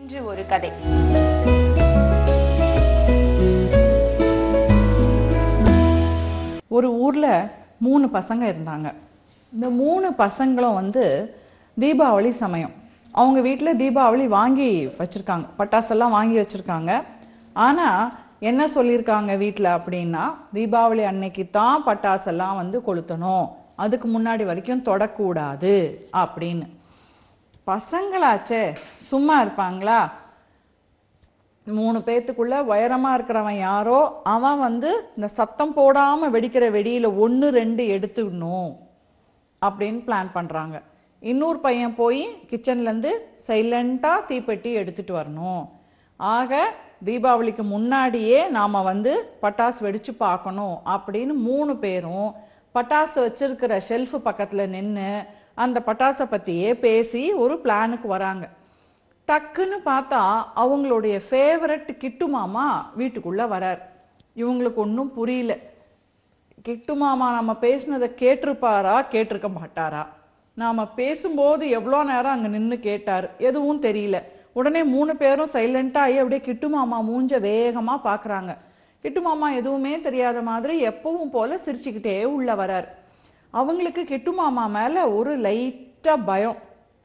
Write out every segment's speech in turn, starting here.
இன்று ஒரு கதை ஒரு ஊரில் மூணு பசங்க இருந்தாங்க இந்த மூணு பசங்களும் வந்து தீபாவளி சமயம் அவங்க வீட்டில் தீபாவளி வாங்கி வச்சுருக்காங்க பட்டாசெல்லாம் வாங்கி வச்சுருக்காங்க ஆனால் என்ன சொல்லியிருக்காங்க வீட்டில் அப்படின்னா தீபாவளி அன்னைக்கு தான் பட்டாசெல்லாம் வந்து கொளுத்தணும் அதுக்கு முன்னாடி வரைக்கும் தொடக்கூடாது அப்படின்னு பசங்களாச்சே சும்மா இருப்பாங்களா மூணு பேத்துக்குள்ள உயரமா இருக்கிறவன் யாரோ அவன் வந்து இந்த சத்தம் போடாம வெடிக்கிற வெடியில ஒன்று ரெண்டு எடுத்துடணும் அப்படின்னு பிளான் பண்றாங்க இன்னொரு பையன் போய் கிச்சன்ல இருந்து சைலண்டா தீப்பெட்டி எடுத்துட்டு வரணும் ஆக தீபாவளிக்கு முன்னாடியே நாம வந்து பட்டாசு வெடிச்சு பார்க்கணும் அப்படின்னு மூணு பேரும் பட்டாசு வச்சிருக்கிற ஷெல்ஃப் பக்கத்துல நின்று அந்த பட்டாசை பத்தியே பேசி ஒரு பிளானுக்கு வராங்க டக்குன்னு பார்த்தா அவங்களுடைய ஃபேவரட் கிட்டு மாமா வீட்டுக்குள்ள வரார் இவங்களுக்கு ஒன்றும் புரியல கிட்டு மாமா நம்ம பேசினதை கேட்டிருப்பாரா கேட்டிருக்க மாட்டாரா நாம பேசும்போது எவ்வளோ நேரம் அங்கே நின்று கேட்டார் எதுவும் தெரியல உடனே மூணு பேரும் சைலண்டா ஆகி அப்படியே கிட்டு மாமா மூஞ்ச வேகமாக பார்க்குறாங்க கிட்டு மாமா எதுவுமே தெரியாத மாதிரி எப்பவும் போல சிரிச்சுக்கிட்டே உள்ள வரார் அவங்களுக்கு கிட்டு மாமா மேலே ஒரு லைட்டாக பயம்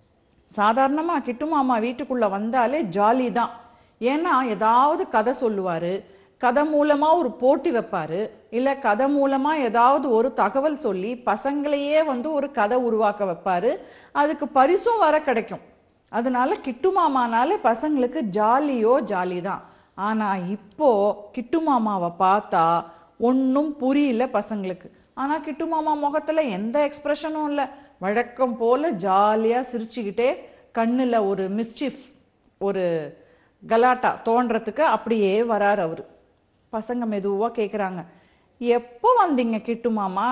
சாதாரணமா கிட்டு மாமா வீட்டுக்குள்ள வந்தாலே ஜாலி தான் ஏன்னா ஏதாவது கதை சொல்லுவாரு கதை மூலமா ஒரு போட்டி வைப்பாரு இல்ல கதை மூலமா ஏதாவது ஒரு தகவல் சொல்லி பசங்களையே வந்து ஒரு கதை உருவாக்க வைப்பாரு அதுக்கு பரிசும் வர கிடைக்கும் அதனால கிட்டு மாமானாலே பசங்களுக்கு ஜாலியோ ஜாலி தான் ஆனா இப்போ கிட்டு மாமாவை பார்த்தா ஒன்றும் புரியல பசங்களுக்கு ஆனா கிட்டு மாமா முகத்துல எந்த எக்ஸ்பிரஷனும் இல்லை வழக்கம் போல ஜாலியா சிரிச்சுக்கிட்டே கண்ணுல ஒரு மிஸ்chief ஒரு கலாட்டா தோன்றதுக்கு அப்படியே வரார் அவரு பசங்க மெதுவா கேக்குறாங்க எப்போ வந்தீங்க கிட்டு மாமா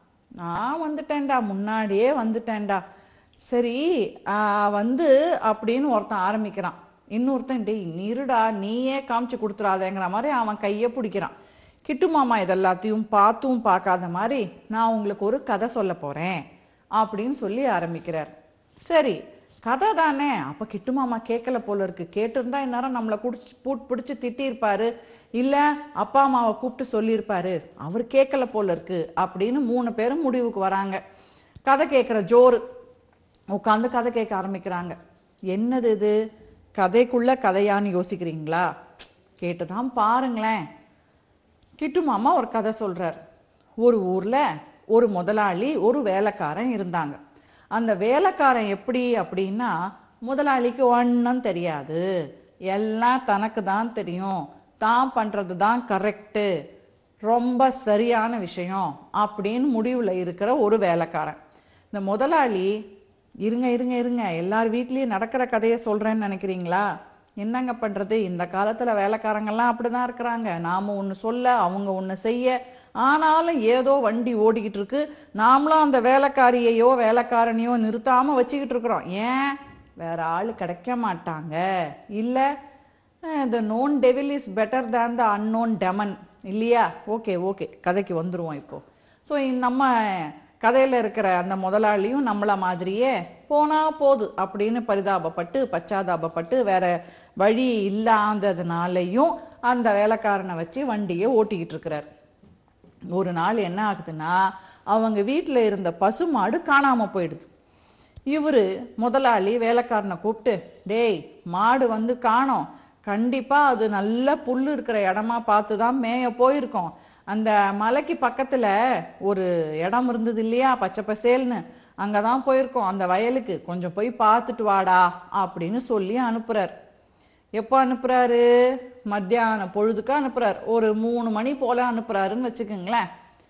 நான் வந்துட்டேன்டா முன்னாடியே வந்துட்டேன்டா சரி ஆ, வந்து அப்படின்னு ஒருத்தன் ஆரம்பிக்கிறான் இன்னொருத்தன் டேய் நீருடா நீயே காமிச்சு கொடுத்துறாதேங்கிற மாதிரி அவன் கையை பிடிக்கிறான் கிட்டு மாமா இதெல்லாத்தையும் பார்த்தும் பார்க்காத மாதிரி நான் உங்களுக்கு ஒரு கதை சொல்ல போறேன் அப்படின்னு சொல்லி ஆரம்பிக்கிறார் சரி கதை தானே அப்ப கிட்டு மாமா கேட்கல போல இருக்கு கேட்டிருந்தா இந்நேரம் நம்மளை குடிச்சு பூட் பிடிச்சி திட்டியிருப்பாரு இல்ல அப்பா அம்மாவை கூப்பிட்டு சொல்லியிருப்பாரு அவர் கேட்கல போல இருக்கு அப்படின்னு மூணு பேரும் முடிவுக்கு வராங்க கதை கேட்குற ஜோறு உட்காந்து கதை கேட்க ஆரம்பிக்கிறாங்க என்னது இது கதைக்குள்ள கதையான்னு யோசிக்கிறீங்களா கேட்டுதான் பாருங்களேன் கிட்டு மாமா ஒரு கதை சொல்றார் ஒரு ஊர்ல ஒரு முதலாளி ஒரு வேலைக்காரன் இருந்தாங்க அந்த வேலைக்காரன் எப்படி அப்படின்னா முதலாளிக்கு ஒன்றும் தெரியாது எல்லாம் தனக்கு தான் தெரியும் தான் பண்றது தான் கரெக்டு ரொம்ப சரியான விஷயம் அப்படின்னு முடிவில் இருக்கிற ஒரு வேலைக்காரன் இந்த முதலாளி இருங்க இருங்க இருங்க எல்லார் வீட்லேயும் நடக்கிற கதையை சொல்கிறேன்னு நினைக்கிறீங்களா என்னங்க பண்ணுறது இந்த காலத்தில் வேலைக்காரங்கெல்லாம் அப்படி தான் இருக்கிறாங்க நாம் ஒன்று சொல்ல அவங்க ஒன்று செய்ய ஆனாலும் ஏதோ வண்டி ஓடிக்கிட்டு இருக்கு நாமளும் அந்த வேலைக்காரியையோ வேலைக்காரனையோ நிறுத்தாமல் வச்சுக்கிட்டு இருக்கிறோம் ஏன் வேற ஆள் கிடைக்க மாட்டாங்க இல்லை the known devil is better than the unknown demon இல்லையா ஓகே ஓகே கதைக்கு வந்துருவோம் இப்போ ஸோ நம்ம கதையில் இருக்கிற அந்த முதலாளியும் நம்மள மாதிரியே போனா போது அப்படின்னு பரிதாபப்பட்டு பச்சாதாபப்பட்டு வேற வழி இல்லாததுனாலையும் அந்த வேலைக்காரனை வச்சு வண்டியை ஓட்டிக்கிட்டு இருக்கிறார் ஒரு நாள் என்ன ஆகுதுன்னா அவங்க வீட்டில் இருந்த பசுமாடு காணாம போயிடுது இவரு முதலாளி வேலைக்காரனை கூப்பிட்டு டேய் மாடு வந்து காணோம் கண்டிப்பா அது நல்ல புல் இருக்கிற இடமா பார்த்து தான் மேய போயிருக்கோம் அந்த மலைக்கு பக்கத்துல ஒரு இடம் இருந்தது இல்லையா பச்சை பசேல்னு அங்கதான் போயிருக்கோம் அந்த வயலுக்கு கொஞ்சம் போய் பார்த்துட்டு வாடா அப்படின்னு சொல்லி அனுப்புறார் எப்போ அனுப்புறாரு மத்தியான பொழுதுக்கு அனுப்புறார் ஒரு மூணு மணி போல அனுப்புறாருன்னு வச்சுக்கோங்களேன்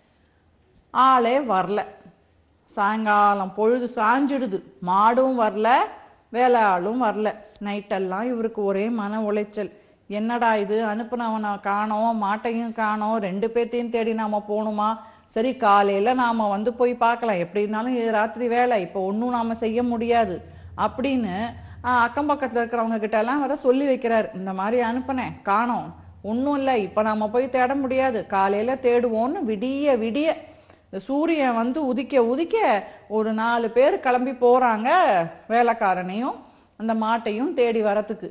ஆளே வரல சாயங்காலம் பொழுது சாஞ்சிடுது மாடும் வரல வேலை ஆளும் வரல நைட்டெல்லாம் இவருக்கு ஒரே மன உளைச்சல் என்னடா இது அனுப்புனவனை காணோம் மாட்டையும் காணோம் ரெண்டு பேர்த்தையும் தேடி நாம போகணுமா சரி காலையில நாம வந்து போய் பார்க்கலாம் எப்படி இருந்தாலும் இது ராத்திரி வேலை இப்போ ஒன்றும் நாம செய்ய முடியாது அப்படின்னு ஆஹ், அக்கம் பக்கத்துல இருக்கிறவங்க கிட்ட எல்லாம் வர சொல்லி வைக்கிறார் இந்த மாதிரி அனுப்புனேன் காணோம் ஒன்றும் இல்லை இப்போ நாம போய் தேட முடியாது காலையில தேடுவோம்னு விடிய விடிய இந்த சூரியன் வந்து உதிக்க உதிக்க ஒரு நாலு பேர் கிளம்பி போறாங்க வேலைக்காரனையும் அந்த மாட்டையும் தேடி வரத்துக்கு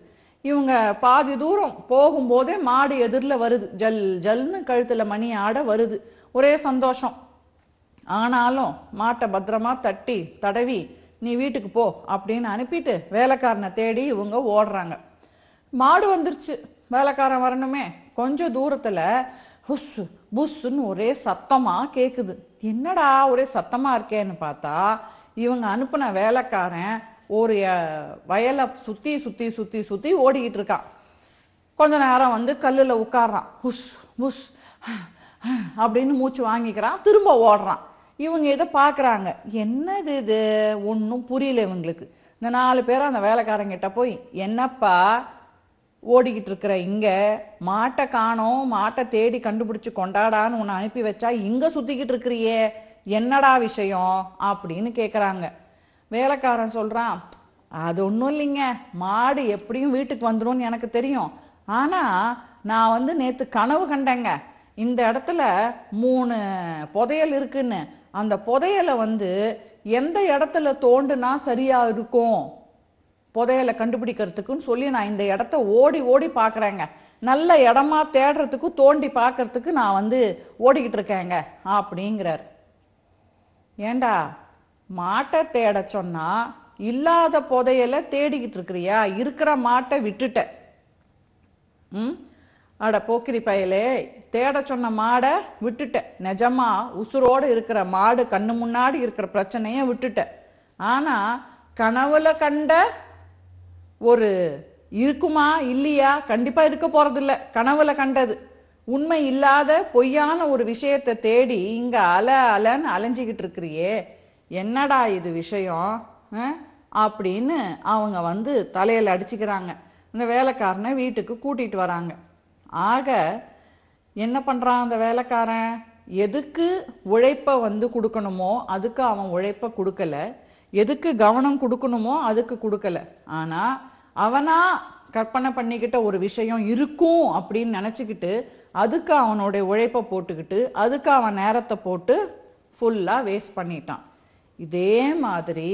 இவங்க பாதி தூரம் போகும்போதே மாடு எதிரில் வருது ஜல் ஜல்னு கழுத்தில் மணி ஆட வருது ஒரே சந்தோஷம் ஆனாலும் மாட்டை பத்திரமா தட்டி தடவி நீ வீட்டுக்கு போ அப்படின்னு அனுப்பிட்டு வேலைக்காரனை தேடி இவங்க ஓடுறாங்க மாடு வந்துருச்சு வேலைக்காரன் வரணுமே கொஞ்சம் தூரத்துல ஹுஸ் புஸ்ன்னு ஒரே சத்தமா கேக்குது என்னடா ஒரே சத்தமா இருக்கேன்னு பார்த்தா இவங்க அனுப்புன வேலைக்காரன் ஒரு அஹ், வயலை சுத்தி சுத்தி சுத்தி சுத்தி ஓடிக்கிட்டு இருக்கான் கொஞ்ச நேரம் வந்து கல்லுல உட்கார்றான் ஹுஸ் புஷ் அப்படின்னு மூச்சு வாங்கிக்கிறான் திரும்ப ஓடுறான் இவங்க இதை பார்க்குறாங்க என்னது இது ஒன்றும் புரியல இவங்களுக்கு இந்த நாலு பேரும் அந்த வேலைக்காரங்கிட்ட போய் என்னப்பா ஓடிக்கிட்டு இருக்கிற இங்க மாட்டை காணோம் மாட்டை தேடி கண்டுபிடிச்சு கொண்டாடான்னு உன்னை அனுப்பி வச்சா இங்க சுத்திக்கிட்டு இருக்கிறியே என்னடா விஷயம் அப்படின்னு கேக்குறாங்க வேலைக்காரன் சொல்றான் அது ஒன்றும் இல்லைங்க மாடு எப்படியும் வீட்டுக்கு வந்துரும்னு எனக்கு தெரியும் ஆனா நான் வந்து நேத்து கனவு கண்டேங்க இந்த இடத்துல மூணு புதையல் இருக்குன்னு அந்த புதையலை வந்து எந்த இடத்துல தோண்டுனா சரியா இருக்கும் புதையலை கண்டுபிடிக்கிறதுக்குன்னு சொல்லி நான் இந்த இடத்த ஓடி ஓடி பார்க்குறேங்க நல்ல இடமா தேடுறதுக்கு தோண்டி பார்க்கறதுக்கு நான் வந்து ஓடிக்கிட்டு இருக்கேங்க அப்படிங்கிறார் ஏண்டா மாட்டை தேட சொன்னா இல்லாத புதையலை தேடிக்கிட்டு இருக்கிறியா இருக்கிற மாட்டை விட்டுட்ட ம் அட போக்கிரி பயலே தேட சொன்ன மாடை விட்டுட்ட நிஜமா உசுரோடு இருக்கிற மாடு கண்ணு முன்னாடி இருக்கிற பிரச்சனைய விட்டுட்ட ஆனா கனவுல கண்ட ஒரு இருக்குமா இல்லையா கண்டிப்பா இருக்க போறதில்ல கனவுல கண்டது உண்மை இல்லாத பொய்யான ஒரு விஷயத்தை தேடி இங்க அல அலன்னு அலைஞ்சிக்கிட்டு இருக்கிறியே என்னடா இது விஷயம் ஆ? அப்படின்னு அவங்க வந்து தலையில அடிச்சுக்கிறாங்க இந்த வேலைக்காரனை வீட்டுக்கு கூட்டிட்டு வராங்க ஆக என்ன பண்றான் அந்த வேலைக்காரன் எதுக்கு உழைப்ப வந்து கொடுக்கணுமோ அதுக்கு அவன் உழைப்ப கொடுக்கல எதுக்கு கவனம் கொடுக்கணுமோ அதுக்கு கொடுக்கல ஆனா அவனா கற்பனை பண்ணிக்கிட்ட ஒரு விஷயம் இருக்கும் அப்படின்னு நினச்சிக்கிட்டு அதுக்கு அவனுடைய உழைப்பை போட்டுக்கிட்டு அதுக்கு அவன் நேரத்தை போட்டு ஃபுல்லாக வேஸ்ட் பண்ணிட்டான் இதே மாதிரி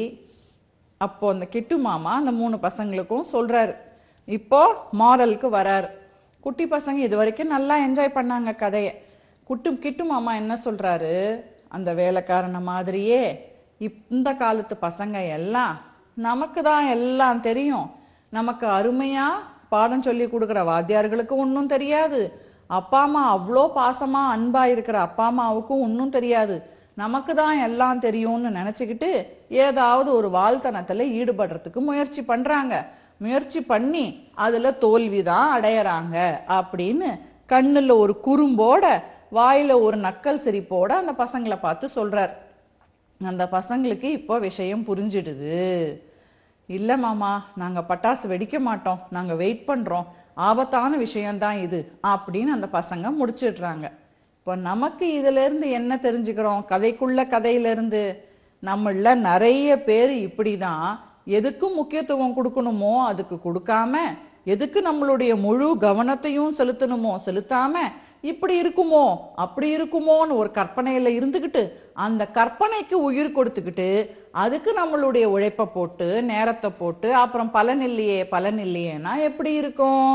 அப்போ அந்த கிட்டு மாமா அந்த மூணு பசங்களுக்கும் சொல்றாரு இப்போ மாரலுக்கு வராரு குட்டி பசங்க இது வரைக்கும் நல்லா என்ஜாய் பண்ணாங்க கதையை குட்டு கிட்டு மாமா என்ன சொல்றாரு அந்த வேலைக்காரன மாதிரியே இப் இந்த காலத்து பசங்க எல்லாம் நமக்கு தான் எல்லாம் தெரியும் நமக்கு அருமையா பாடம் சொல்லி கொடுக்குற வாத்தியார்களுக்கு ஒன்றும் தெரியாது அப்பா அம்மா அவ்வளோ பாசமா அன்பா இருக்கிற அப்பா அம்மாவுக்கும் ஒன்றும் தெரியாது நமக்கு தான் எல்லாம் தெரியும்னு நினச்சிக்கிட்டு ஏதாவது ஒரு வாழ்த்தனத்தில் ஈடுபடுறதுக்கு முயற்சி பண்ணுறாங்க முயற்சி பண்ணி அதில் தோல்வி தான் அடையறாங்க அப்படின்னு கண்ணில் ஒரு குறும்போட வாயில் ஒரு நக்கல் சிரிப்போட அந்த பசங்களை பார்த்து சொல்கிறார் அந்த பசங்களுக்கு இப்போ விஷயம் புரிஞ்சிடுது இல்லை மாமா நாங்கள் பட்டாசு வெடிக்க மாட்டோம் நாங்கள் வெயிட் பண்ணுறோம் ஆபத்தான விஷயம்தான் இது அப்படின்னு அந்த பசங்க முடிச்சிடுறாங்க இப்போ நமக்கு இதிலிருந்து என்ன தெரிஞ்சுக்கிறோம் கதைக்குள்ள கதையிலிருந்து நம்மள நிறைய பேர் இப்படி தான் எதுக்கும் முக்கியத்துவம் கொடுக்கணுமோ அதுக்கு கொடுக்காம எதுக்கு நம்மளுடைய முழு கவனத்தையும் செலுத்தணுமோ செலுத்தாம இப்படி இருக்குமோ அப்படி இருக்குமோன்னு ஒரு கற்பனையில இருந்துக்கிட்டு அந்த கற்பனைக்கு உயிர் கொடுத்துக்கிட்டு அதுக்கு நம்மளுடைய உழைப்பை போட்டு நேரத்தை போட்டு அப்புறம் பலன் இல்லையே பலன் இல்லையேனா எப்படி இருக்கும்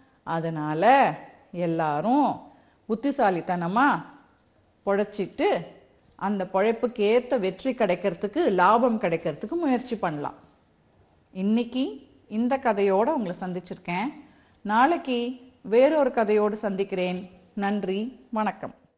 அதனால எல்லாரும் புத்திசாலித்தனமா பொழைச்சிட்டு அந்த பொழைப்புக்கு ஏற்ற வெற்றி கிடைக்கிறதுக்கு லாபம் கிடைக்கிறதுக்கு முயற்சி பண்ணலாம் இன்னைக்கு இந்த கதையோட உங்களை சந்திச்சிருக்கேன் நாளைக்கு வேறொரு கதையோடு சந்திக்கிறேன் நன்றி வணக்கம்